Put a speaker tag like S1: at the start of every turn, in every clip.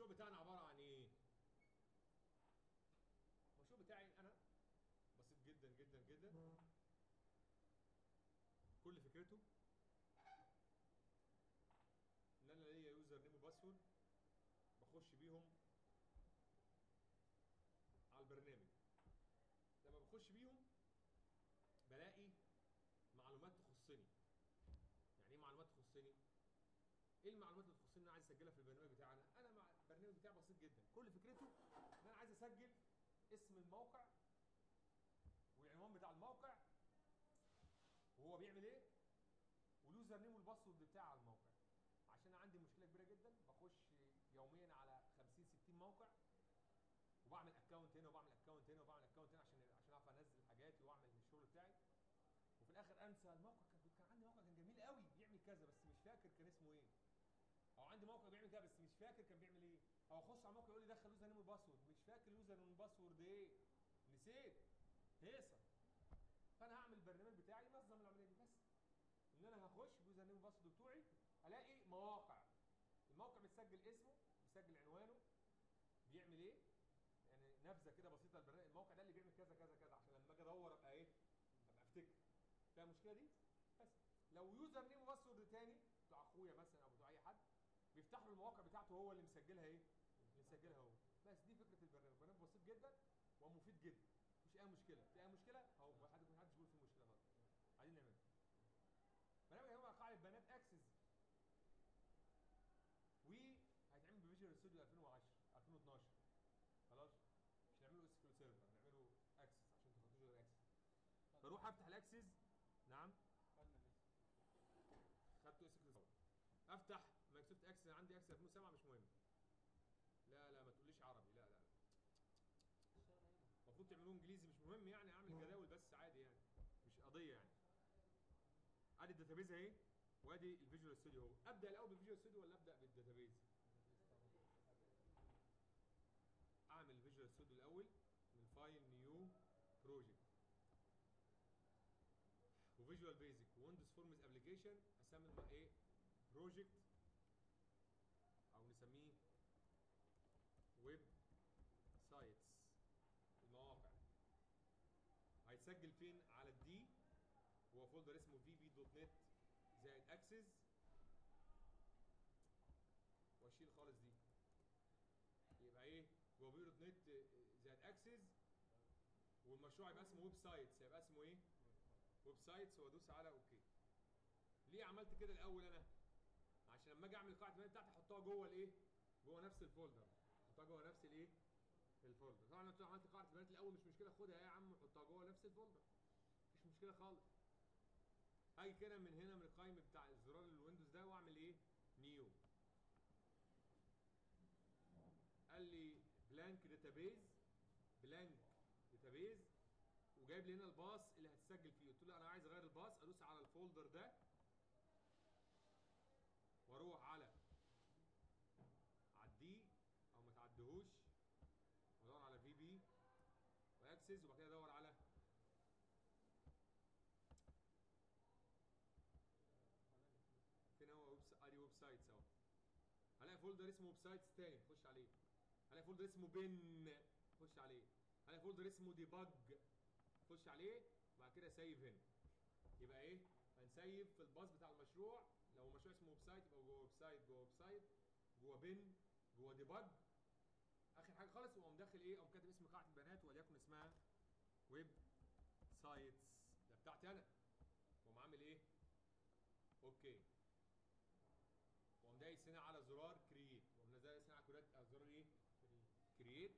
S1: بتاعنا عباره عن ايه المشروع بتاعي انا بسيط جدا جدا جدا كل فكرته ان انا ليا يوزر نيم وباسورد بخش بيهم على البرنامج لما بخش بيهم بلاقي معلومات تخصني يعني ايه معلومات تخصني ايه المعلومات اللي تخصني انا عايز اسجلها في البرنامج بتاعنا انا مع البرنامج بتاعي بسيط جدا كل فكرته ان انا عايز اسجل اسم الموقع والعنوان بتاع الموقع وهو بيعمل ايه واليوزر نيم والباسورد بتاعي على الموقع عشان عندي مشكله كبيره جدا بخش يوميا على 50 60 موقع وبعمل اكونت هنا وبعمل اكونت هنا وبعمل اكونت هنا عشان عشان اعرف انزل حاجاتي واعمل الشغل بتاعي وفي الاخر انسى الموقع كان كان عندي موقع كان جميل قوي بيعمل كذا بس مش فاكر كان اسمه ايه او عندي موقع بيعمل كده بس مش فاكر كان بيعمل ايه او اخش على الموقع يقول لي دخل يوزر نيم وباسورد مش فاكر اليوزر نيم والباسورد ايه نسيت هيصه فانا هعمل البرنامج بتاعي ينظم العمليه دي بس ان انا هخش بيوزر نيم وباسورد بتوعي الاقي مواقع الموقع بتسجل اسمه بيسجل عنوانه بيعمل ايه يعني نبذه كده بسيطه البرنامج الموقع ده اللي بيعمل كذا كذا كذا عشان لما اجي ادور ابقى ايه ابقى افتكر فاهم المشكله دي بس لو يوزر نيم وباسورد تاني بتاع اخويا مثلا او بتاع اي حد بيفتح له المواقع بتاعته هو اللي مسجلها ايه اللي مسجلها هو بس دي فكره البرنامج برنامج بسيط جدا ومفيد جدا مفيش اي مشكله في اي مشكله اهو حد ما حدش بيقول في مشكله خالص عايزين نعملها برنامج هو قاعده بيانات اكسس وهيتعمل بفيجوال ستوديو 2010 2012 خلاص مش هنعمله اس كيو سيرفر هنعمله اكسس عشان تخطوش غير اكسس فاروح افتح الاكسس نعم
S2: خدنا لسه
S1: خدته اس كيو افتح مايكروسوفت اكسس عندي اكسس 2007 مش مهم لا لا ما تقوليش عربي لا لا لا
S2: اشتغل هنا
S1: المفروض تعملوه انجليزي مش مهم يعني اعمل جداول بس عادي يعني مش قضيه يعني ادي الداتابيز اهي وادي الفيجوال ستوديو اهو ابدا الاول بالفيجوال ستوديو ولا ابدا بالداتابيز اعمل الفيجوال ستوديو الاول من فايل نيو بروجكت وفيجوال بيزك ويندوز فورمز ابلكيشن اسمي الم- ايه بروجكت او نسميه ويب سايتس المواقع هيتسجل فين على الدي هو فولدر اسمه في بي دوت نت زائد اكسس واشيل خالص دي يبقى ايه جوه بي دوت نت زائد اكسس والمشروع يبقى اسمه ويب سايتس يبقى اسمه ايه ويب سايتس وادوس على اوكي ليه عملت كده الاول انا عشان لما اجي اعمل قاعده البيانات بتاعتي احطها جوه الايه جوه نفس الفولدر احطها جوه نفس الايه الفولدر طبعا لو عملت قاعده البيانات الاول مش مشكله خدها يا عم حطها جوه نفس الفولدر مفيش مشكله خالص هاجي كده من هنا من القائمه بتاع الزرار الويندوز ده واعمل ايه نيو قال لي بلانك داتابيز بلانك داتابيز وجايب لي هنا الباص اللي هتسجل فيه قلت له انا عايز اغير الباص ادوس على الفولدر ده واروح على عديه او ما تعديهوش وادور على في بي واكسس وبعد كده ادور على فين هو ويب ادي ويب سايتس اهو هلاقي فولدر اسمه ويب سايتس تاني خش عليه هلاقي فولدر اسمه بن خش عليه هلاقي فولدر اسمه ديبج خش عليه وبعد كده سيف هنا يبقى ايه هنسيف في الباص بتاع المشروع لو المشروع اسمه ويب سايت يبقى جوه ويب سايت جوه ويب سايت جوه بن جوه ديبج اخر حاجه خالص واقوم داخل ايه اقوم كاتب اسم قاعده البيانات وليكن اسمها ويب سايتس ده بتاعتي انا واقوم عامل ايه اوكي واقوم دايس هنا على زرار كرييت واقوم دايس هنا على كريات- على زرار ايه كرييت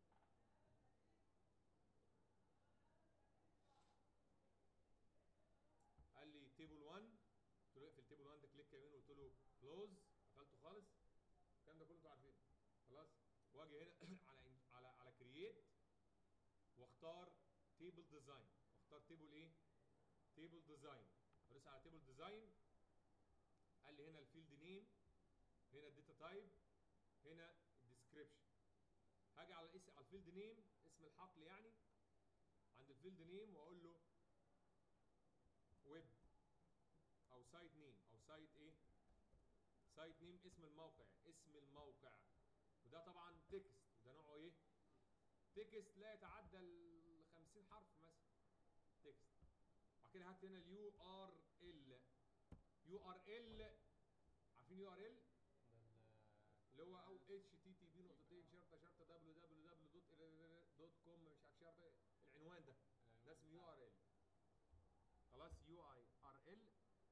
S1: قال لي تيبل 1 قلت له اقفل تيبل 1 ده كليك يمين وقلت له كلوز قفلته خالص الكلام ده كله انتوا عارفينه خلاص واجي هنا على على على كرييت واختار تيبل ديزاين واختار تيبل ايه تيبل ديزاين ادوس على تيبل ديزاين قال لي هنا الفيلد نيم هنا الداتا تايب هنا الديسكريبشن هاجي على الاسم على الفيلد نيم اسم الحقل يعني عند الفيلد نيم واقول له ويب او سايت نيم او سايت ايه سايت نيم اسم الموقع اسم الموقع وده طبعا تكست وده نوعه ايه تكست لا يتعدى ال 50 حرف مثلا تكست بعد كده هات هنا اليو ار ال يو ار ال عارفين يو ار ال
S2: ده ال
S1: اللي هو او اتش تي تي بي نقطتين شرطه شرطه دبليو دبليو دبليو دوت دوت كوم مش عارف شرطه العنوان ده ده اسمه يو ار ال خلاص يو اي ار ال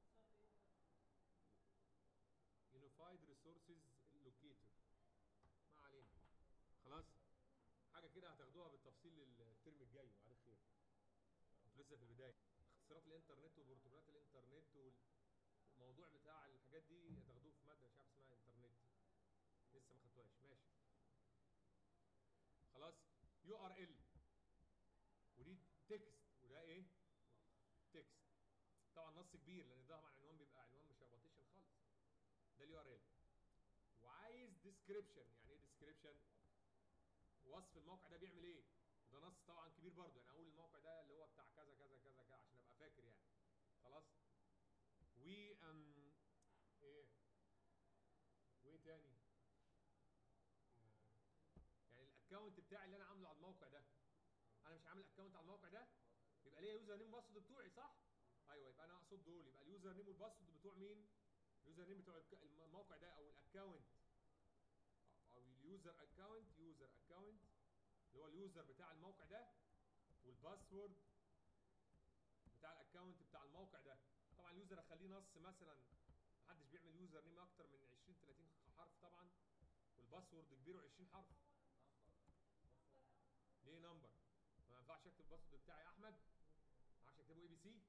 S1: يونيفايد ريسورسز لوكيتور ما علينا خلاص حاجه كده هتاخدوها بالتفصيل الترم الجاي وعلى خير انتوا لسه في البدايه اختصارات الانترنت وبروتوكولات الانترنت والموضوع بتاع الحاجات دي هتاخدوه في ماده مش عارف اسمها انترنت لسه ما خدتوهاش ماشي خلاص يو ار ال ودي تكست وده ايه تكست طبعا نص كبير لان ده طبعا عنوان بيبقى عنوان مش بارتيشن خالص ده اليو ار ال وعايز ديسكريبشن يعني ايه ديسكريبشن وصف الموقع ده بيعمل ايه وده نص طبعا كبير برضه يعني اقول الموقع ده اللي هو بتاع كذا كذا كذا كذا عشان ابقى فاكر يعني خلاص و ام ايه وايه تاني يعني الاكونت بتاعي اللي انا عامله على الموقع ده انا مش عامل اكونت على الموقع ده يبقى ليا يوزر نيم وباسورد بتوعي صح ايوه يبقى انا اقصد دول يبقى اليوزر نيم والباسورد بتوع مين اليوزر نيم بتوع الك- الموقع ده او الاكونت او اليوزر اكونت يوزر اكونت اللي هو اليوزر بتاع الموقع ده والباسورد بتاع الاكونت بتاع الموقع ده طبعا اليوزر اخليه نص مثلا محدش بيعمل يوزر نيم اكتر من 20 30 حرف طبعا والباسورد كبيره 20 حرف ليه نمبر ما ينفعش اكتب الباسورد بتاعي احمد ما اعرفش اكتبه اي بي سي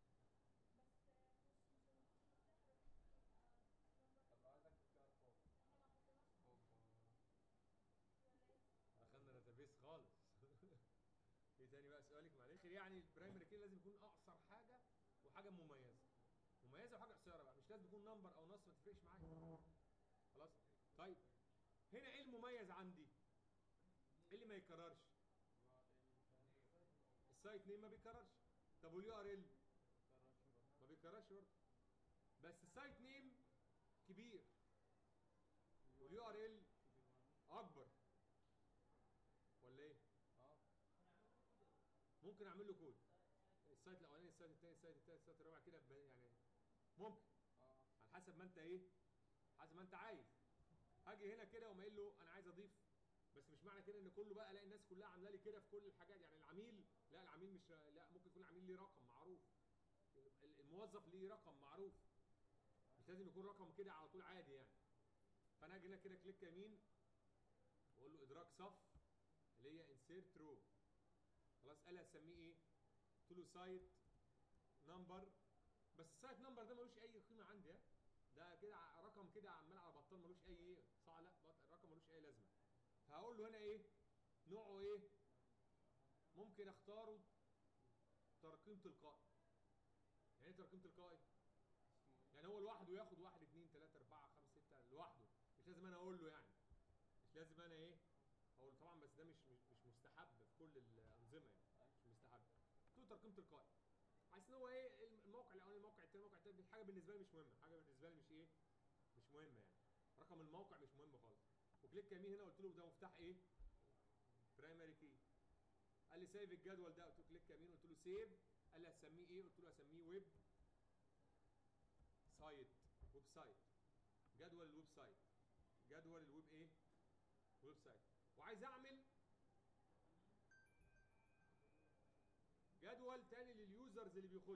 S2: طب لو عايز اكتب كده فوق فوق
S1: دخلنا داتابيس خالص ايه تاني بقى سؤالك معلش يعني البرايمري كي لازم يكون اقصر حاجه وحاجه مميزه مميزه وحاجه قصيره بقى مش لازم يكون نمبر او نص ما تفرقش معايا خلاص طيب هنا ايه المميز عندي ايه اللي ما يكررش السايت نيم ما بيكررش طب واليو ار ال ما بيكررش برضه بس السايت نيم كبير واليو ار ال اكبر ولا ايه
S2: اه
S1: ممكن اعمل له كود السايت الاولاني السايت الثاني السايت الثالث السايت الرابع كده ب- يعني ممكن
S2: اه
S1: على حسب ما انت ايه حسب ما انت عايز هاجي هنا كده وما قايل له انا عايز اضيف بس مش معنى كده ان كله بقى الاقي الناس كلها عامله لي كده في كل الحاجات يعني العميل لا العميل مش لا ممكن يكون العميل ليه رقم معروف ال- الموظف ليه رقم معروف مش لازم يكون رقم كده على طول عادي يعني فانا اجي هنا كده كليك يمين واقول له ادراك صف اللي هي انسيرت رو خلاص قال لي هسميه ايه قلت له سايت نمبر بس السايت نمبر ده ملوش اي قيمه عندي ها ده كده ع- رقم كده عمال على بطال ملوش اي ايه صح لا بط- الرقم ملوش اي لازمه فهقول له هنا ايه نوعه ايه ممكن اختاره ترقيم تلقائي يعني ايه ترقيم تلقائي
S2: اسمه ايه؟
S1: يعني هو لوحده ياخد واحد اتنين تلاته اربعه خمسه سته لوحده مش لازم انا اقول له يعني مش لازم انا ايه اقول له طبعا بس ده مش مش مش مستحب في كل الانظمه يعني مش مستحب قلت له ترقيم تلقائي حاسس ان هو ايه الموقع الاولاني الموقع الثاني الموقع الثالث حاجه بالنسبه لي مش مهمه حاجه بالنسبه لي مش ايه مش مهمه يعني رقم الموقع مش مهم خالص وكليك يمين هنا قلت له ده مفتاح ايه برايمري كي قال لي سيف الجدول ده قلت له كليك يمين قلت له سيف قال لي هتسميه ايه قلت له هسميه ويب سايت ويب سايت جدول الويب سايت جدول الويب ايه ويب سايت وعايز اعمل جدول تاني لليوزرز اللي بيخش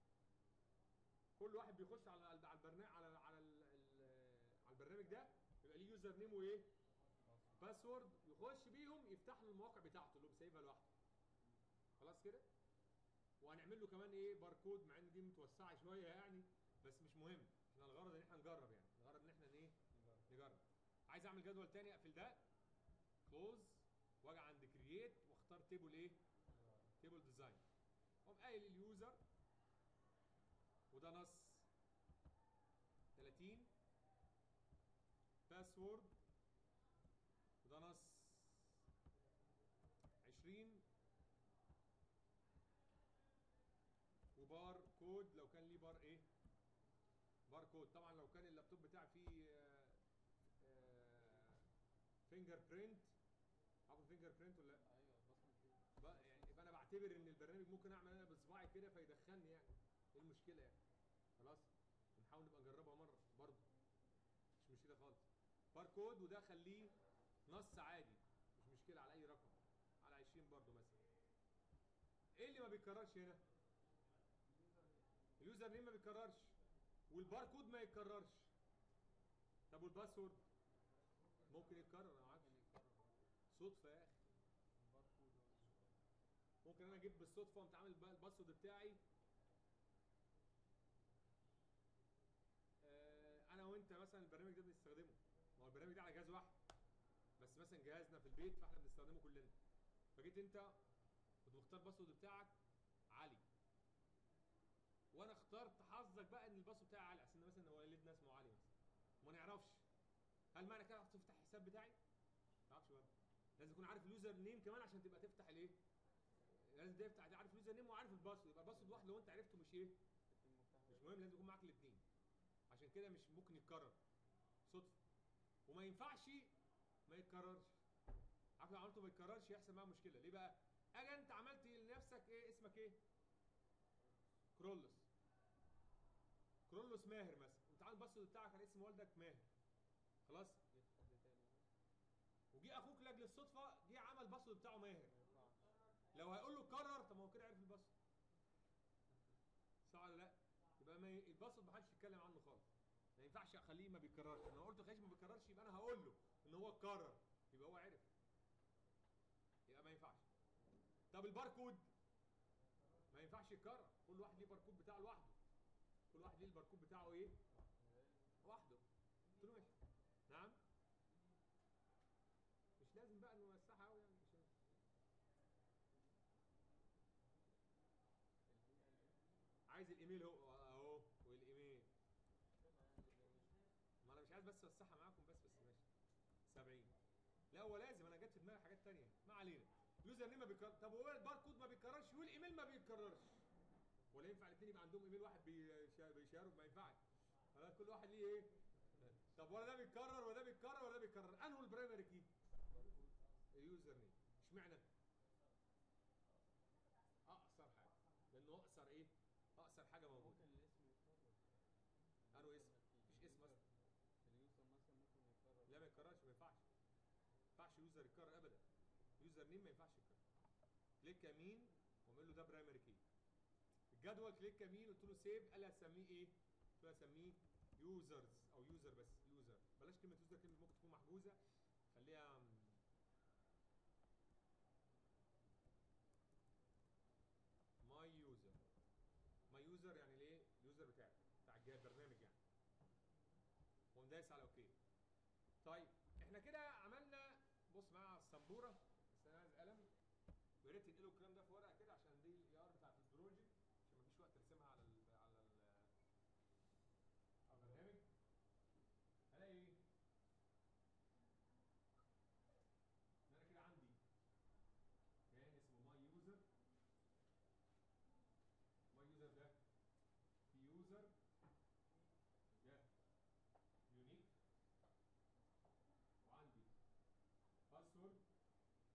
S1: كل واحد بيخش على على البرنامج على على ال- ال- على البرنامج ده يبقى ليه يوزر نيم وايه باسورد يخش بيهم يفتح له المواقع بتاعته اللي هو سايبها لوحده خلاص كده وهنعمل له كمان ايه باركود مع ان دي متوسعه شويه يعني بس مش مهم احنا الغرض ان احنا نجرب يعني الغرض ان احنا ايه نجرب عايز اعمل جدول تاني اقفل ده كلوز واجي عند كرييت واختار تيبل ايه تيبل ديزاين اقوم قايل اليوزر وده نص 30 باسورد وده نص 20 وبار كود لو كان ليه بار ايه بار كود طبعا لو كان اللابتوب بتاعي فيه آه، آه، فينجر برينت عارف فينجر برينت ولا لا
S2: ايوه بصمه دي
S1: بقى يعني يبقى انا بعتبر ان البرنامج ممكن اعمل انا بصباعي كده فيدخلني يعني ايه المشكله يعني خلاص نحاول نبقى نجربها مره برضه مش مشكله خالص باركود وده خليه نص عادي مش مشكله على اي رقم على 20 برضه مثلا ايه اللي ما بيتكررش هنا اليوزر نيم ما بيتكررش والباركود ما يتكررش طب والباسورد ممكن يتكرر انا معاك
S2: ممكن يتكرر
S1: صدفه يا اخي
S2: الباركود
S1: ممكن انا اجيب بالصدفه قمت عامل بقى الباسورد بتاعي آه، انا وانت مثلا البرنامج ده بنستخدمه ما هو البرنامج ده على جهاز واحد بس مثلا جهازنا في البيت فاحنا بنستخدمه كلنا فجيت انت كنت مختار الباسورد بتاعك علي وانا اخترت حظك بقى ان الباسورد بتاعي علي عشان مثلا والدنا اسمه علي مثلا وما نعرفش هل معنى كده هتفتح الحساب بتاعي؟ ما تعرفش بقى لازم تكون عارف اليوزر نيم كمان عشان تبقى تفتح الايه؟ لازم تفتح عارف اليوزر نيم وعارف الباسورد يبقى الباسورد واحد لو انت عرفته مش ايه؟
S2: المفتاح
S1: مش مهم لازم يكون معاك الاثنين عشان كده مش ممكن يتكرر صدفه وما ينفعش ما يتكررش عارف لو عملته ما يتكررش يحصل معاه مشكله ليه بقى اجي انت عملت لنفسك ايه اسمك ايه كرولوس كرولوس ماهر مثلا انت عامل الباسورد بتاعك على اسم والدك ماهر خلاص
S2: جيت حد تاني
S1: وجي اخوك لاجل الصدفه جه عمل الباسورد بتاعه ماهر
S2: ما ينفعش
S1: لو هيقول له كرر طب ما هو كده عرف الباسورد صح ولا لا يبقى ما ي... الباسورد ما حدش يتكلم عنه خالص ما ينفعش اخليه ما بيكررش انا قلت خليه ما بيكررش يبقى انا هقول له ان هو اتكرر يبقى هو عرف يبقى ما ينفعش طب الباركود ما ينفعش يتكرر كل واحد ليه باركود بتاعه لوحده كل واحد ليه الباركود بتاعه ايه لوحده قلت له ماشي نعم مش لازم بقى نوسعها قوي يعني مش لازم. عايز الايميل هو اهو والايميل ما انا مش عايز بس اوسعها معاكم بس بس ماشي 70 لا هو لازم انا جت في دماغي حاجات تانية ما علينا اليوزر نيم ما بيكرر طب هو الباركود ما بيتكررش والايميل ما بيتكررش ولا ينفع الاثنين يبقى عندهم ايميل واحد بيشا- بيشاروا ما ينفعش خلاص كل واحد ليه ايه طب ولا ده بيتكرر ولا ده بيتكرر ولا ده بيتكرر انه البرايمري كي اليوزر نيم اشمعنى اقصر حاجه لانه اقصر ايه اقصر حاجه موجوده
S2: ممكن الاسم يتكرر
S1: انه اسم مفيش اسم اصلا
S2: اليوزر مثلا ممكن يتكرر
S1: لا ما يتكررش ما ينفعش ما ينفعش يوزر يتكرر ابدا يوزر نيم ما ينفعش يتكرر كليك يمين واعمل له ده برايمري كي الجدول كليك يمين قلت له سيف قال لي هسميه ايه؟ قلت له هسميه يوزرز او يوزر بس يوزر بلاش كلمه يوزر كلمه ممكن تكون محجوزه خليها ماي يوزر ماي يوزر يعني ليه؟ اليوزر بتاعك بتاع الجهاز البرنامج يعني وقوم دايس على اوكي طيب احنا كده عملنا بص معايا على السبوره بس انا عايز قلم ويا ريت تنقلوا الكلام ده في ورقه كده عشان دي الاي ار بتاعت البروجكت عشان مفيش وقت ارسمها على ال على ال على البرنامج هلاقي ايه؟ ان انا كده عندي كيان اسمه ماي يوزر ماي يوزر ده في يوزر ده يونيك وعندي باسورد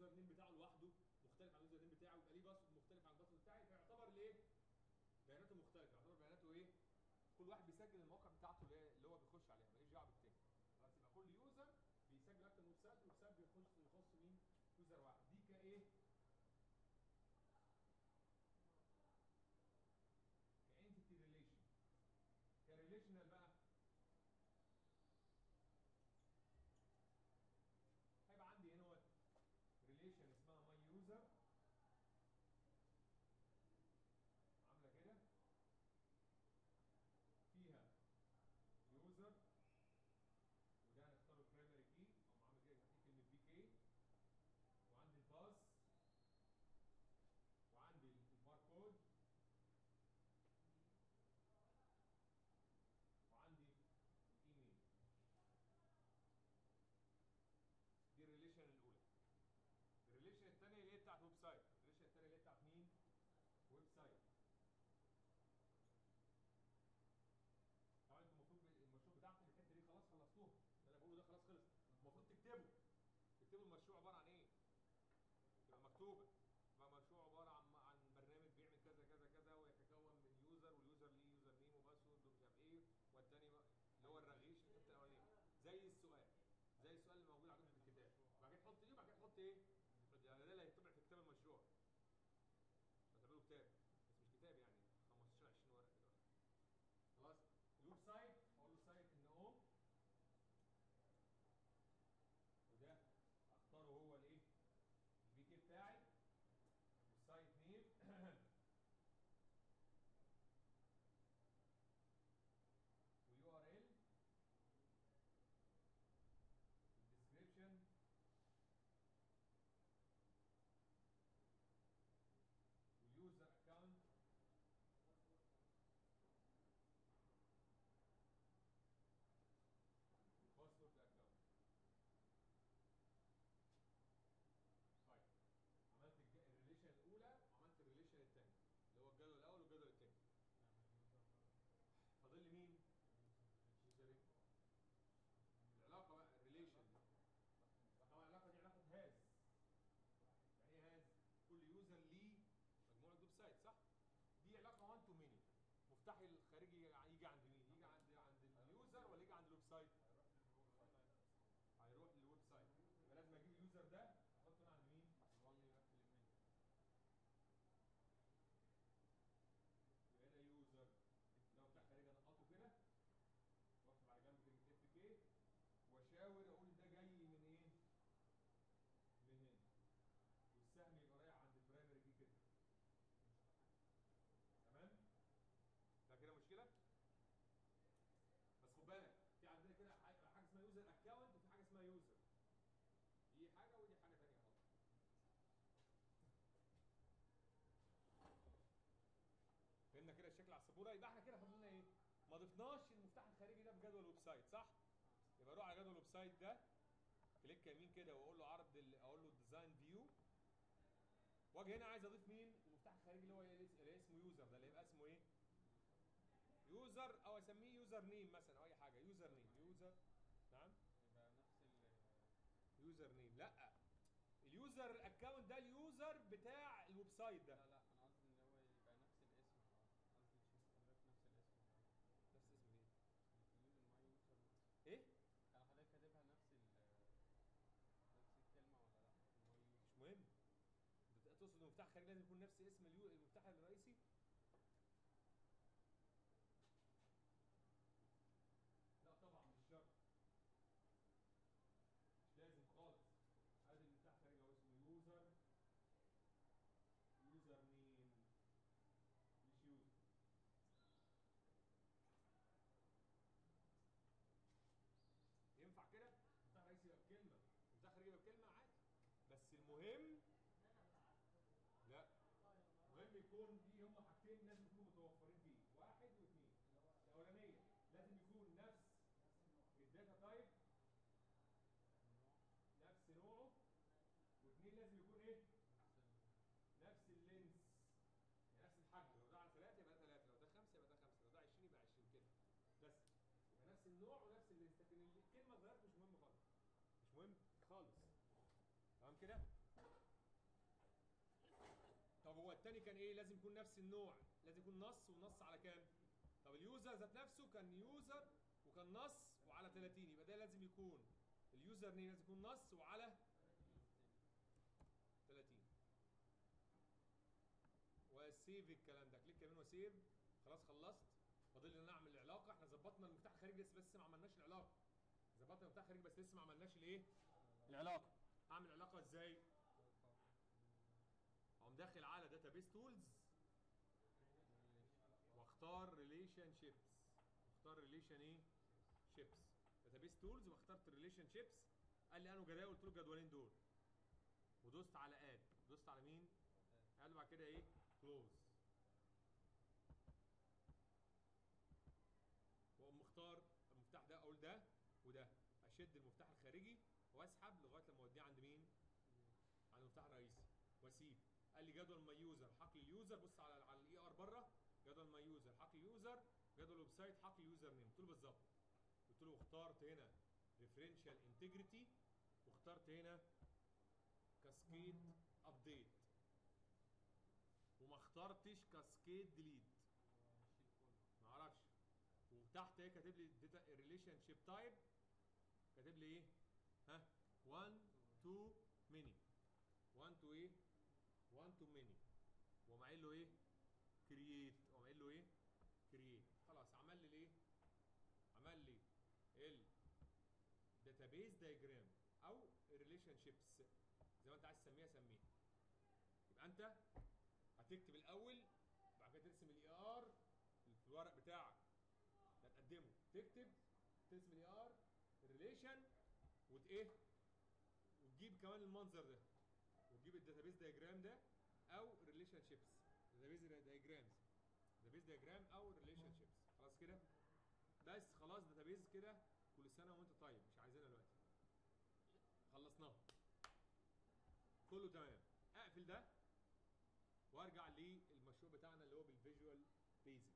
S1: اليوزر نيم بتاعه لوحده مختلف عن اليوزر نيم بتاعه يبقى ليه باسورد مختلف عن الباسورد بتاعي فيعتبر ليه بياناته مختلفه يعتبر بياناته ايه كل واحد بيسجل المواقع بتاعته اللي هي- اللي هو بيخش عليها ماليش دعوه بالتاني خلاص يبقى كل يوزر بيسجل اكتر من ويب سايت والويب سايت بيخش يخص مين يوزر واحد دي كايه كانتيتي ريليشن كريليشنال بقى هيبقى عندي هنا ريليشن اسمها ماي يوزر عامله كده فيها يوزر وده هنختاره برايمري كي او عامل كده تحتيه كلمه بي كي وعندي الباس وعندي الباركود وعندي الايميل دي الريليشن الاولى الريليشن الثانيه اللي هي بتاعت ويب سايت الريليشن الثانيه اللي هي بتاعت مين ويب سايت طبعا انتوا المفروض المشروع بتاعكم الحته دي خلاص خلصتوها اللي انا بقوله ده خلاص خلص المفروض تكتبوا تكتبوا المشروع عباره عن ايه تبقى مكتوبه يبقى مشروع عباره عن عن برنامج بيعمل كذا كذا كذا ويتكون من يوزر واليوزر ليه يوزر نيم وباسورد ومش عارف ايه والتاني بقى اللي هو الرغيش الحته الاولانيه زي السؤال زي السؤال اللي موجود عندكم في الكتاب بعد كده تحط دي وبعد كده تحط ايه يعني ده اللي هيطبع في كتاب المشروع هتعملوا كتاب بس مش كتاب يعني 15 20 ورقه كده خلاص الويب سايت اقول له سايت ان او وده اختاره هو الايه البي كي بتاعي والسايت نيم ويو ار ال الديسكريبشن واليوزر اكونت والباسورد اكونت طيب عملت الج- الريليشن الاولى وعملت الريليشن الثاني اللي هو الجدول الاول والجدول الثاني فاضل لي مين؟ يوزرين العلاقه بقى الريليشن طبعا العلاقه دي علاقه هاز يعني ايه هاز؟ كل يوزر ليه مجموعه ويب سايت صح؟ دي علاقه 1 تو ميني مفتاح الخارجي يجي عند مين؟ يجي عند عند اليوزر ولا يجي عند الويب سايت؟ هيروح للويب سايت يبقى لازم اجيب اليوزر ده احطه هنا عند مين؟ يبقى هنا يوزر لو بتاع خارجي انقطه كده واكتب على جنب كلمه اف كي واشاور اقول ده جاي من ايه؟ من هنا والسهم يبقى رايح عند البرايمري كي كده تمام؟ ده كده مشكله؟ بس خد بالك في عندنا كده حاجه حاجة اسمها يوزر اكونت وفي حاجه اسمها يوزر دي حاجه ودي حاجه ثانيه خالص فهمنا كده الشكل على السبوره يبقى احنا كده فاضل لنا ايه؟ ما ضفناش المفتاح الخارجي ده في جدول الويب سايت صح؟ يبقى اروح على جدول الويب سايت ده كليك يمين كده واقول له عرض ال- اقول له ديزاين فيو واجي هنا عايز اضيف مين؟ المفتاح الخارجي اللي هو اللي اسمه يوزر ده اللي يبقى اسمه ايه؟ يوزر او اسميه يوزر نيم مثلا او اي حاجه يوزر نيم يوزر نعم
S2: يبقى نفس ال
S1: يوزر نيم لا اليوزر الاكونت ده اليوزر بتاع الويب سايت
S2: لا
S1: ده
S2: لا انا قصدي ان هو يبقى نفس الاسم اه قصدي تشوف حضرتك نفس الاسم ده
S1: نفس اسم مين
S2: اليوزر ماي يوزر
S1: ايه
S2: كان حضرتك كاتبها نفس ال نفس الكلمه ولا لا ماي يوزر
S1: مش مهم انت تقصد المفتاح الخارجي لازم يكون نفس اسم اليو... المفتاح الرئيسي لا طبعا مش شرط مش لازم خالص ادي المفتاح الخارجي هو اسمه يوزر يوزر نيم مش يوزر ينفع كده المفتاح الرئيسي يبقى بكلمه المفتاح الخارجي يبقى بكلمه عادي بس المهم لا المهم يكون في هم حاجتين لازم يكونوا متوفرين فيه واحد واثنين الاولانيه لازم يكون نفس الداتا تايب نفس نوعه واثنين لازم يكون ايه نفس اللينس يعني نفس الحجم لو ده على 3 يبقى 3 لو ده 5 يبقى ده 5 لو ده 20 يبقى 20 كده بس يبقى نفس النوع ونفس اللينس لكن الكلمه اتغيرت مش مهم خالص مش مهم خالص تمام كده التاني كان ايه لازم يكون نفس النوع لازم يكون نص ونص على كام طب اليوزر ذات نفسه كان يوزر وكان نص وعلى 30 يبقى ده لازم يكون اليوزر نيم لازم يكون نص وعلى 30 وسيف الكلام ده كليك يمين وسيف خلاص خلصت فاضل لنا نعمل العلاقه احنا ظبطنا المفتاح الخارجي بس بس ما عملناش العلاقه ظبطنا المفتاح الخارجي بس لسه ما عملناش الايه العلاقه اعمل علاقه ازاي اقوم داخل على داتابيس تولز واختار ريليشن شيبس واختار ريليشن ايه شيبس داتابيس تولز واخترت ريليشن شيبس قال لي انه جداول قلت له الجدولين دول ودوست على اد دوست على مين قال له بعد كده ايه كلوز واقوم مختار المفتاح ده اقول ده وده اشد المفتاح الخارجي واسحب لغايه لما اوديه عند مين عند المفتاح الرئيسي واسيب قال لي جدول ماي يوزر حقل اليوزر بص على على الاي ار بره جدول ماي يوزر حقل اليوزر جدول الويب سايت حقل اليوزر نيم قلت له بالظبط قلت له اخترت هنا ريفرنشال انتجريتي واخترت هنا كاسكيد ابديت وما اخترتش كاسكيد ديليت
S2: الشيت كله
S1: ما اعرفش وتحت ايه كاتب لي داتا ريليشن شيب تايب كاتب لي ايه ها 1 2 ميني 1 تو ايه 1 تو ميني وقام قايل له ايه كرييت وقام قايل له ايه كرييت خلاص عمل لي الايه عمل لي ال داتابيز دايجرام او ريليشن شيبس زي ما انت عايز تسميها سميها يبقى انت هتكتب الاول بعد كده ترسم الاي ار في الورق بتاعك ده تقدمه تكتب ترسم الاي ار الريليشن وت ايه وتجيب كمان المنظر ده وتجيب الداتابيز دايجرام ده او ريليشن شيبس داتابيز دايجرامز داتابيز دايجرام او ريليشن شيبس خلاص كده بس خلاص داتابيز كده كل سنه وانت طيب مش عايزينها دلوقتي خلصناها كله تمام اقفل ده وارجع للمشروع بتاعنا اللي هو بالفيجوال بيزك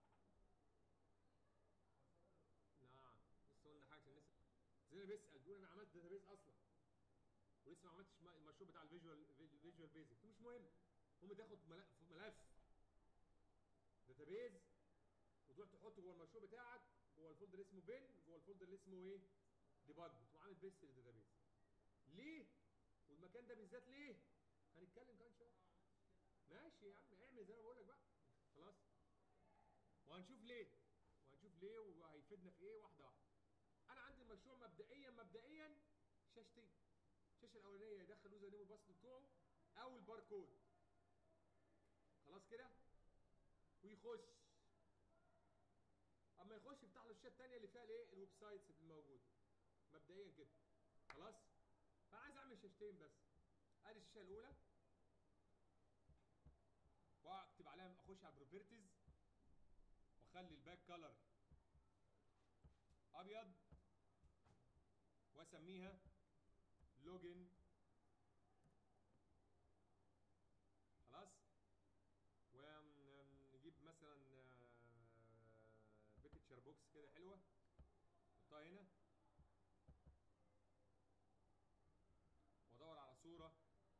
S1: نعم لسه قلنا حاجه عشان لسه زي اللي بيسال بيقول انا عملت داتابيز اصلا ولسه ما عملتش م- المشروع بتاع الفيجوال الفيجوال بيزك مش مهم المهم تاخد ملف ملف داتابيز وتروح تحطه جوه المشروع بتاعك جوه الفولدر اللي اسمه بين جوه الفولدر اللي اسمه ايه ديباج تقوم عامل بيست للداتابيز ليه والمكان ده بالذات ليه هنتكلم كمان شويه ماشي يا عم اعمل زي ما بقول لك بقى خلاص وهنشوف ليه وهنشوف ليه وهيفيدنا في ايه واحده واحده انا عندي المشروع مبدئيا مبدئيا شاشتين الشاشه الاولانيه يدخل اليوزر نيم والباسورد بتوعه او الباركود خلاص كده ويخش اما يخش يفتح له الشاشه الثانيه اللي فيها الايه الويب سايتس الموجوده مبدئيا كده خلاص فانا عايز اعمل شاشتين بس ادي الشاشه الاولى واكتب عليها اخش على البروبرتيز واخلي الباك كلر ابيض واسميها لوجن خلاص ونجيب مثلا بيكتشر بوكس كده حلوه نحطها هنا وادور على صوره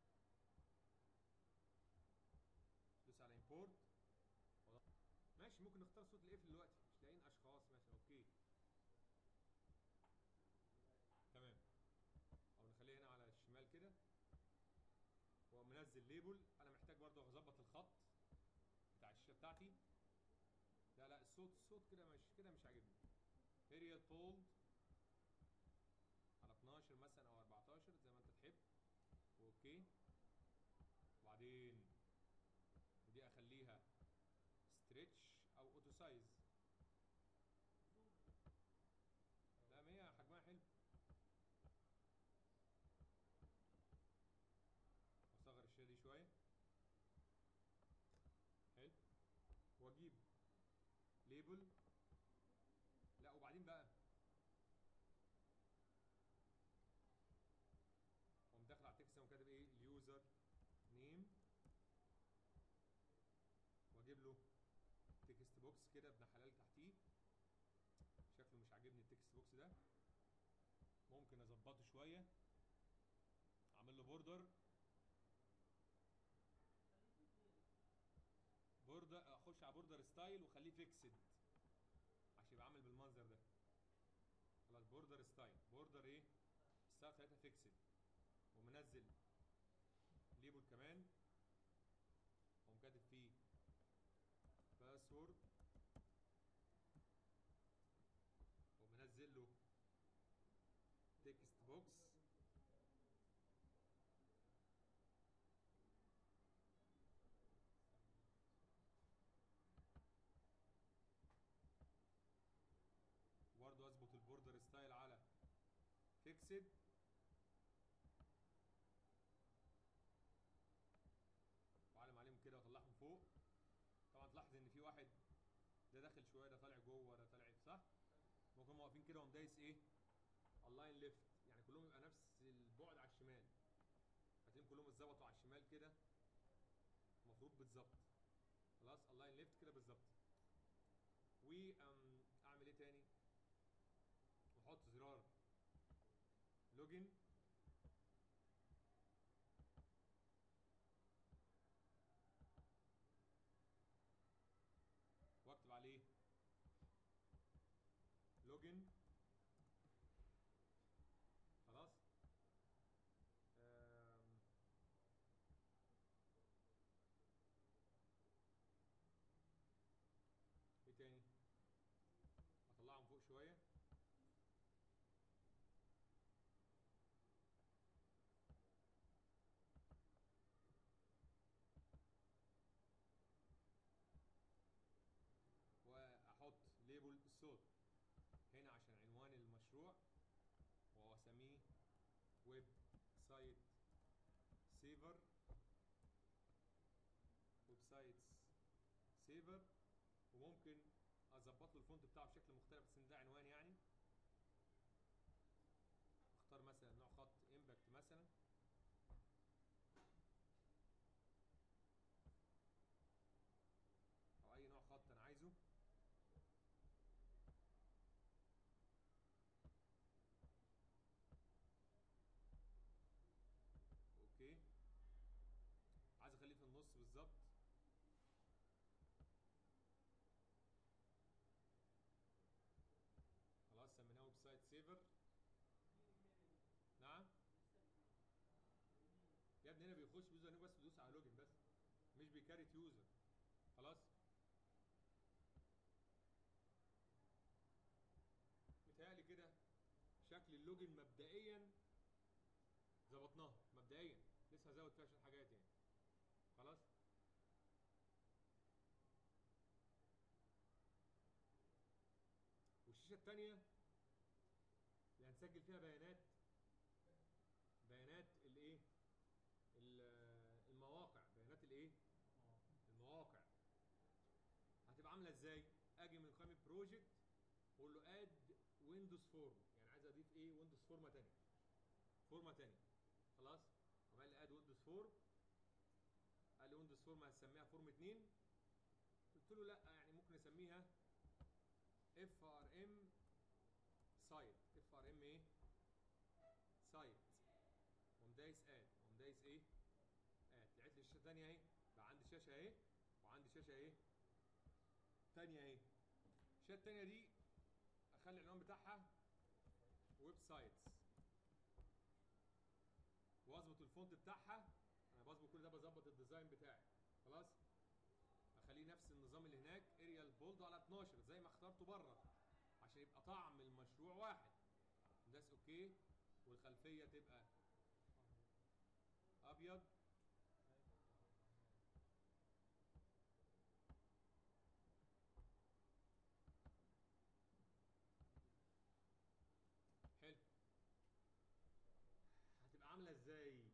S1: دوس على امبورت ماشي ممكن نختار صوت القفل دلوقتي مش لاقيين اشخاص ماشي اوكي تمام او نخليه هنا على الشمال كده ومنزل ليبل انا محتاج برضه اظبط الخط بتاع الشاشه بتاعتي لا لا الصوت الصوت كده مش كده مش عاجبني اريال فولد على 12 مثلا او 14 زي ما انت تحب اوكي وبعدين ودي اخليها ستريتش او اوتو سايز لا ما هي حجمها حلو اصغر الشاشه دي شويه حلو واجيب ليبل لا وبعدين بقى اقوم داخل على التكست وكاتب ايه اليوزر نيم واجيب له تكست بوكس كده ابن حلال تحتيه شكله مش عاجبني التكست بوكس ده ممكن اظبطه شويه اعمل له بوردر ستايل وخليه فيكسد عشان يبقى عامل بالمنظر ده خلاص بوردر ستايل بوردر ايه ستايل خليتها فيكسد ومنزل ليبل كمان ومكاتب فيه باسورد ومنزل له تكست بوكس برضه اظبط البوردر ستايل على فيكسد واعلم عليهم كده واطلعهم فوق طبعا تلاحظ ان في واحد ده داخل شويه ده طالع جوه ده طالع صح ممكن هم واقفين كده وقوم دايس ايه اللاين ليفت يعني كلهم يبقى نفس البعد على الشمال هتلاقيهم كلهم اتظبطوا على الشمال كده المفروض بالظبط خلاص اللاين ليفت كده بالظبط واعمل ايه تاني واحط زرار لوجن واكتب عليه لوجن خلاص أم. ايه تاني اطلعهم فوق شويه واحط ليبل الصوت هنا عشان عنوان المشروع واسميه ويب سايت سيفر ويب سايتس سيفر وممكن اظبط له الفونت بتاعه بشكل مختلف بس ان ده عنوان يعني اختار مثلا نوع خط امباكت مثلا او اي نوع خط انا عايزه اوكي عايز اخليه في النص بالظبط خلاص سميناه ويب سايت سيفر نعم يا ابني هنا بيخش بيوزر نيم بس بيدوس على لوجن بس مش بيكاريت يوزر خلاص متهيألي كده شكل اللوجن مبدئيا ظبطناه مبدئيا لسه هزود فيها شويه حاجات يعني خلاص والشاشه الثانيه اللي هنسجل فيها بيانات بيانات الايه ال- المواقع بيانات الايه المواقع هتبقى عامله ازاي اجي من قائمه بروجكت واقول له اد ويندوز فورم يعني عايز اضيف ايه ويندوز فورمه ثانيه فورمه ثانيه خلاص وقال لي اد ويندوز فورم قال لي ويندوز فورم هسميها فورم 2 قلت له لا يعني ممكن نسميها اف ار ام سايت اف ار ام ايه سايت قوم دايس اد قوم دايس ايه اد لقيت لي الشاشه الثانيه اهي بقى عندي شاشه اهي وعندي شاشه ايه ثانيه اهي الشاشه الثانيه دي اخلي العنوان بتاعها ويب سايتس واظبط الفونت بتاعها انا بظبط كل ده بظبط الديزاين بتاعي خلاص اخليه نفس النظام اللي هناك اريال بولد على 12 زي ما اخترته بره عشان يبقى طعم المشروع واحد نداس اوكي والخلفيه تبقى ابيض حلو هتبقى عامله ازاي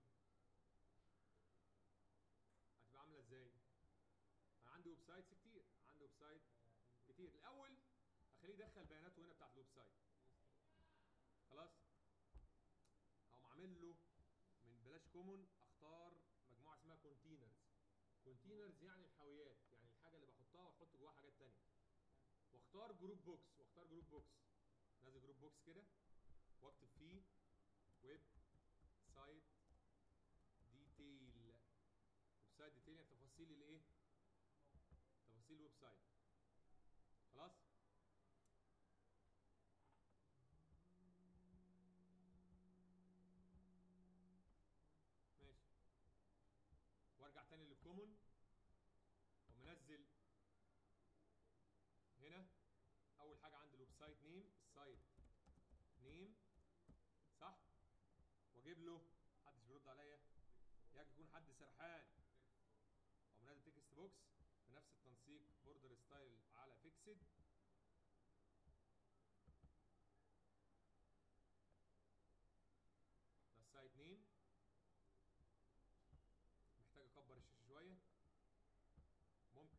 S1: هتبقى عامله ازاي انا عندي ويب سايتس كتير عندي ويب سايت كتير الاول اخليه يدخل بياناته هنا بتاعت الويب سايت خلاص هقوم عامل له من بلاش كومون اختار مجموعه اسمها كونتينرز كونتينرز يعني الحاويات يعني الحاجه اللي بحطها واحط جواها حاجات تانية واختار جروب بوكس واختار جروب بوكس نازل جروب بوكس كده واكتب فيه ويب سايت ديتيل ويب سايت ديتيل يعني تفاصيل الايه تفاصيل الويب سايت كومون ومنزل هنا اول حاجه عند الويب سايت نيم السايت نيم صح واجيب له محدش بيرد عليا يكاد يكون حد سرحان او منزل تكست بوكس بنفس التنسيق بوردر ستايل على فيكسد ده السايت نيم محتاج اكبر الشاشه شويه ممكن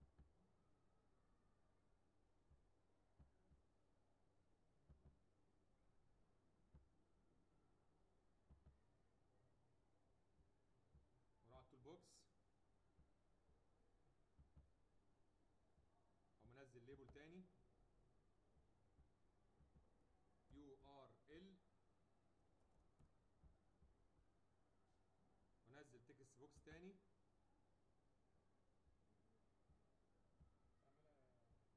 S1: وراح التول بوكس او منزل ليبل تاني يو ار ال ونزل تكست بوكس تاني
S2: اعملها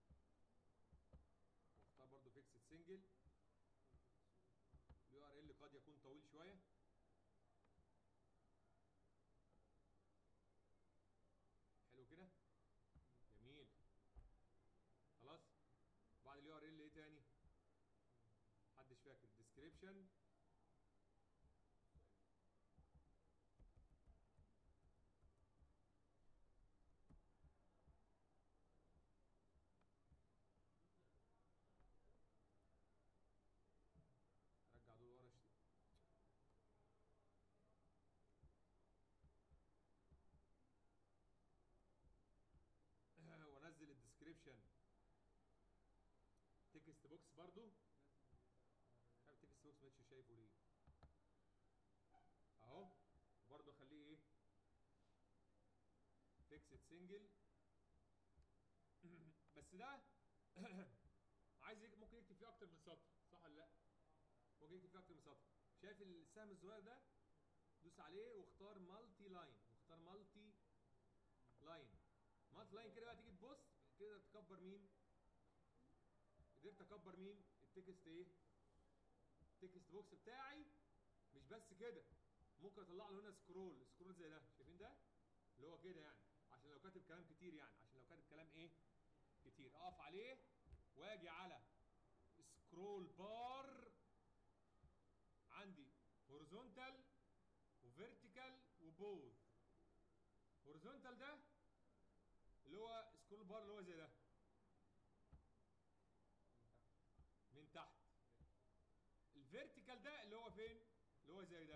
S1: واختار برضو فيكسد سنجل اليو ار ال قد يكون طويل شويه حلو كده جميل خلاص بعد اليو ار ال ايه تاني محدش فاكر ديسكريبشن رجع دول ورا شوية. وانزل الديسكريبشن تكست بوكس برضو مش عارف التكست بوكس مش شايفه ليه اهو برضو اخليه ايه فيكسد سنجل بس ده عايز يك- ممكن يكتب فيه اكتر من سطر صح ولا لا ممكن يكتب فيه اكتر من سطر شايف السهم الصغير ده دوس عليه واختار مالتي لاين واختار مالتي لاين مالتي لاين كده بقى تيجي تبص كده تكبر مين قدرت اكبر مين التكست ايه التكست بوكس بتاعي مش بس كده ممكن اطلع له هنا سكرول سكرول زي ده شايفين ده اللي هو كده يعني عشان لو كاتب كلام كتير يعني عشان لو كاتب كلام ايه كتير اقف عليه واجي على سكرول بار عندي هوريزونتال وفيرتيكال وبوز هوريزونتال ده اللي هو سكرول بار اللي هو زي ده
S2: من تحت
S1: من تحت الفيرتيكال ده اللي هو فين اللي هو زي ده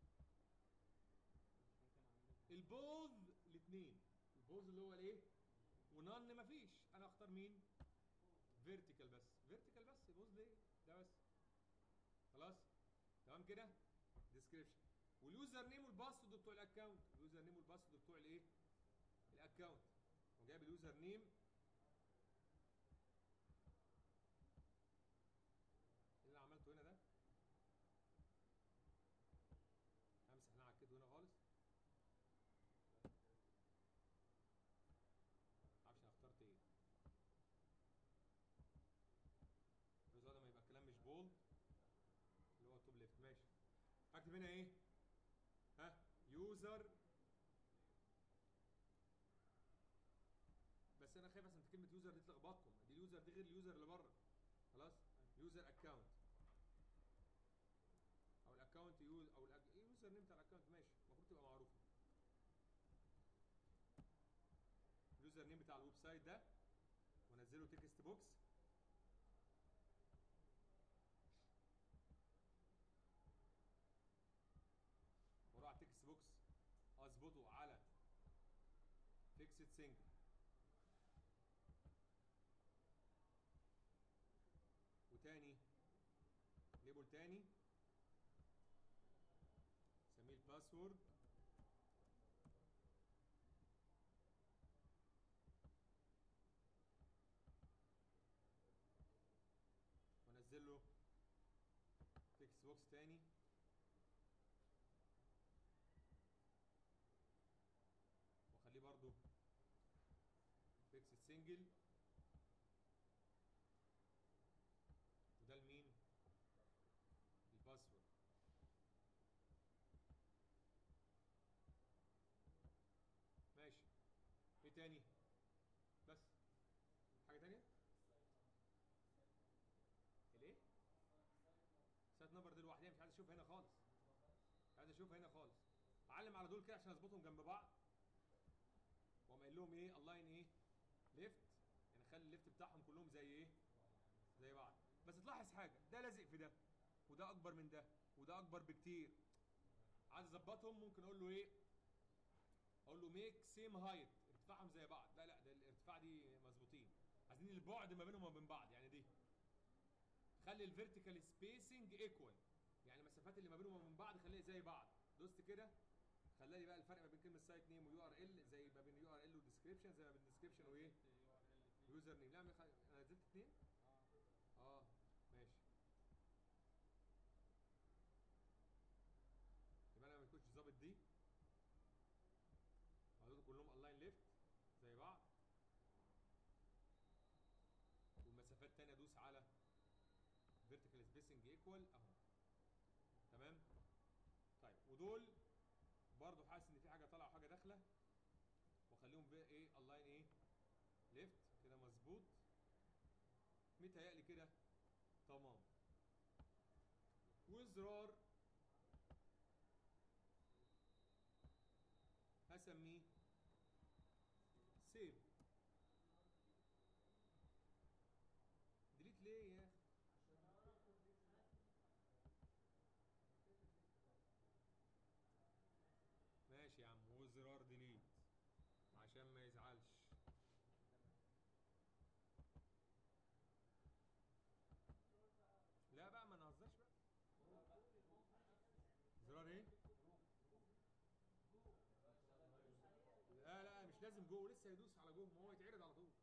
S2: مش ممكن اعمل
S1: البوز الاثنين البوز اللي هو الايه ونان مفيش انا اختار مين فيرتيكال بس فيرتيكال بس البوز ليه ده بس خلاص تمام كده ديسكريبشن واليوزر نيم والباسورد بتوع الاكونت اليوزر نيم والباسورد بتوع الايه الاكونت وجايب اليوزر نيم اللي انا عملته هنا ده همسح اللي انا عكيته هنا خالص معرفش انا اخترت ايه بس ده ما يبقى الكلام مش بولد اللي هو توب ليفت ماشي هكتب هنا ايه ها يوزر بس انا خايف عشان كلمه يوزر دي تلخبطكم دي اليوزر دي غير اليوزر اللي بره خلاص يوزر اكونت او الاكونت يوز او الأك- إيه اليوزر نيم بتاع الاكونت ماشي المفروض تبقى معروفه اليوزر نيم بتاع الويب سايت ده وانزله تكست بوكس واروح على التكست بوكس اظبطه على فيكسد سينك وتاني ليبل تاني سميه الباسورد وانزل له تكست بوكس تاني واخليه برضو فيكسد سنجل وده لمين الباسورد ماشي اشوفها هنا خالص مش عايز اشوفها هنا خالص اعلم على دول كده عشان اظبطهم جنب بعض واقوم قايل لهم ايه الاين ايه ليفت يعني اخلي الليفت بتاعهم كلهم زي ايه زي بعض بس تلاحظ حاجه ده لازق في ده وده اكبر من ده وده اكبر بكتير عايز اظبطهم ممكن اقول له ايه اقول له ميك سيم هايت ارتفاعهم زي بعض لا لا ده الارتفاع دي مظبوطين عايزين البعد ما بينهم وما بين بعض يعني دي خلي الفيرتيكال سبيسنج ايكوال يعني المسافات اللي ما بينهم وما بين بعض خليها زي بعض دوست كده خلي لي بقى الفرق ما بين كلمه سايت نيم ويو ار ال زي ما بين يو ار ال وديسكريبشن زي ما بين ديسكريبشن وايه
S2: يو ار ال اتنين
S1: يوزر نيم لا ما يخ- انا نزلت اثنين
S2: اه
S1: اه ماشي يبقى انا ما كنتش ظابط دي هدول كلهم الاين ليفت زي بعض والمسافات التانية ادوس على فيرتيكال سبيسنج ايكوال اهو تمام طيب ودول برضو حاسس ان في حاجه طالعه وحاجه داخله واخليهم بقى ايه الاين ايه ليفت كده مظبوط متهيألي كده تمام وزرار هسميه سيف ديليت ليه يا اخي ماشي يا عم وزرار ديليت عشان ما يزعلش لا بقى ما نهزرش بقى زرار ايه لا لا مش لازم جو لسه يدوس على جو ما هو يتعرض على طول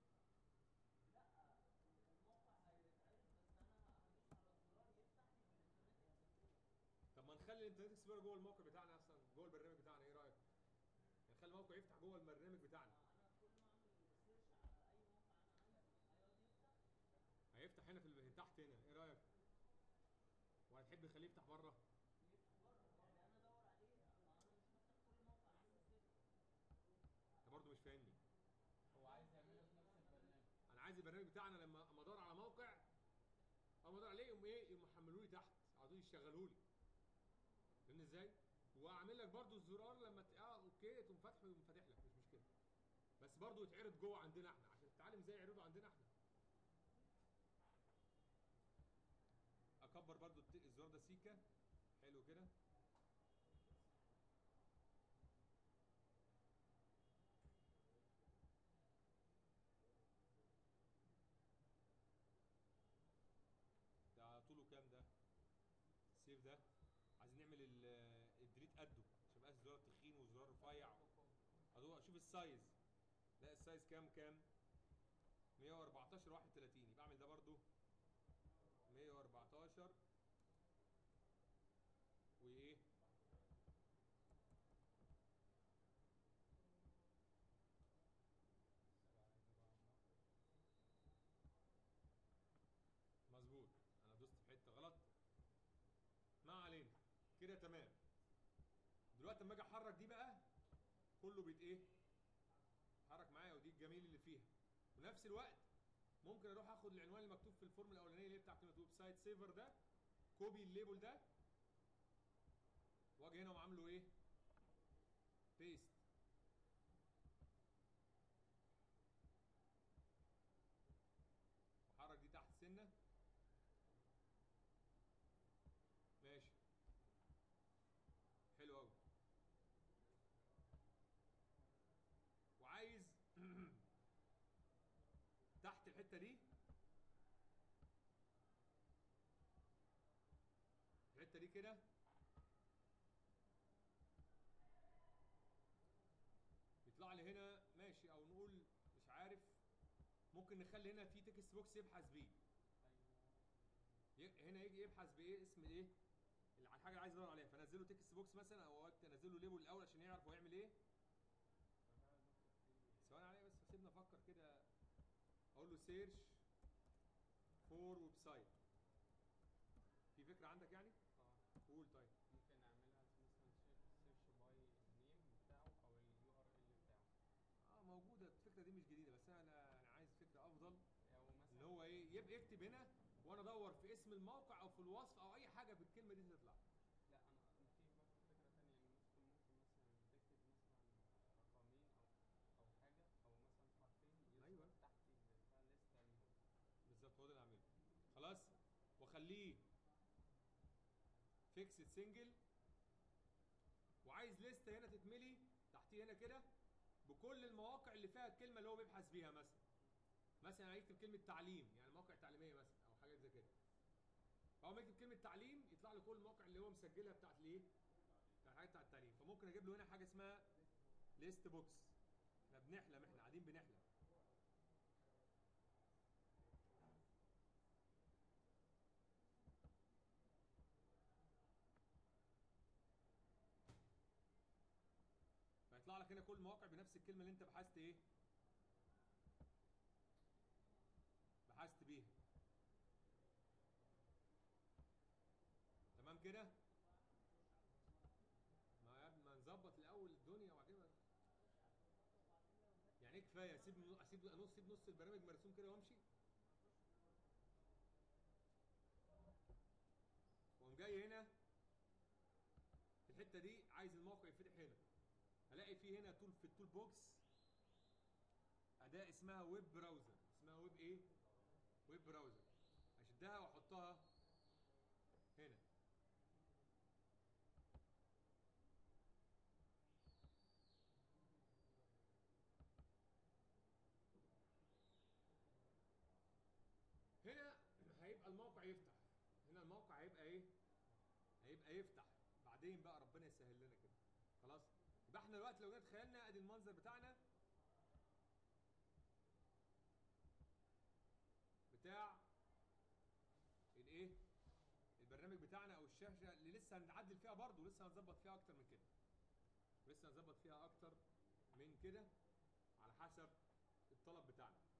S1: طب ما نخلي الانترنت اكسبلورر جوه الموقع بتاعنا اصلا جوه البرنامج بتاعنا ايه رايك؟ يعني نخلي الموقع يفتح جوه البرنامج بتاعنا هيفتح هنا في ال- تحت هنا ايه رايك؟ وهتحب نخليه يفتح بره؟ انت برضه مش فاهمني
S2: هو عايز يعملها في نفس البرنامج
S1: انا عايز البرنامج بتاعنا لما اما ادور على موقع اول ما ادور عليه يقوم ايه يقوم محملوه لي تحت على طول يشغلوه لي فاهمني ازاي؟ واعمل لك برضو الزرار لما ت... اه اوكي تقوم فاتحه يقوم فاتح لك مش مشكله بس برضو يتعرض جوه عندنا احنا عشان تتعلم ازاي يعرضوا عندنا احنا اكبر برضو الت- الزرار ده سيكا حلو كده ده طوله كام ده السيف ده عايزين نعمل ال- الديليت قده عشان يبقى زرار تخين وزرار رفيع ادور اشوف السايز لا السايز كام كام 114 31 يبقى اعمل ده برضو 114 وايه مظبوط انا دوست في حته غلط ما علينا كده تمام دلوقتي اما اجي احرك دي بقى كله بيت ايه حرك معايا ودي الجميل اللي فيها ونفس الوقت ممكن اروح اخد العنوان المكتوب في الفورم الاولانيه اللي هي بتاعت الويب سايت سيفر ده كوبي الليبل ده واجي هنا وعامله ايه بيست وحرك دي تحت سنه ماشي حلو قوي وعايز تحت الحته دي الحته دي كده يطلع لي هنا ماشي او نقول مش عارف ممكن نخلي هنا في تكست بوكس يبحث بيه
S2: ايوه
S1: ي- هنا يجي يبحث بايه اسم الايه اللي على الحاجه اللي عايز يدور عليها فنزله تكست بوكس مثلا او تنزله ليبل الاول عشان يعرف هو يعمل ايه
S2: فده ناخد فيه
S1: ثواني عليا بس سيبنا افكر كده اقول له سيرش فور ويب سايت في فكره عندك يعني
S2: اه
S1: قول طيب
S2: ممكن نعملها مثلا سيرش باي النيم بتاعه او اليو ار ال بتاعه
S1: اه موجوده الفكره دي مش جديده بس انا انا عايز فكره افضل
S2: او مثلا
S1: اللي هو ايه يبقى يكتب هنا وانا ادور في اسم الموقع او في الوصف او اي حاجه في الكلمه دي تطلع ليه فيكسد سنجل وعايز لسته هنا تتملي تحتيه هنا كده بكل المواقع اللي فيها الكلمه اللي هو بيبحث بيها مثلا مثلا هيكتب كلمه تعليم يعني مواقع تعليميه مثلا او حاجات زي كده فهو ما يكتب كلمه تعليم يطلع له كل المواقع اللي هو مسجلها بتاعت الايه بتاعت الحاجات بتاعت التعليم فممكن اجيب له هنا حاجه اسمها ليست بوكس احنا بنحلم احنا قاعدين بنحلم فيطلع لك هنا كل المواقع بنفس الكلمه اللي انت بحثت ايه بحثت بيها تمام كده ما يا ابني ما نظبط الاول الدنيا وبعدين ما- يعني ايه كفايه اسيب نص اسيب نص اسيب نص البرنامج مرسوم كده وامشي واقوم جاي هنا في الحته دي عايز الموقع يفتح هنا هلاقي فيه هنا تول في التول بوكس اداه اسمها ويب براوزر اسمها ويب ايه ويب براوزر اشدها واحطها هنا هنا هيبقى الموقع يفتح هنا الموقع هيبقى ايه هيبقى يفتح بعدين بقى ربنا يسهل لنا كده خلاص يبقى احنا دلوقتي لو جينا تخيلنا ادي المنظر بتاعنا بتاع الايه البرنامج بتاعنا او الشاشه اللي لسه هنعدل فيها برضه لسه هنظبط فيها اكتر من كده لسه هنظبط فيها اكتر من كده على حسب الطلب بتاعنا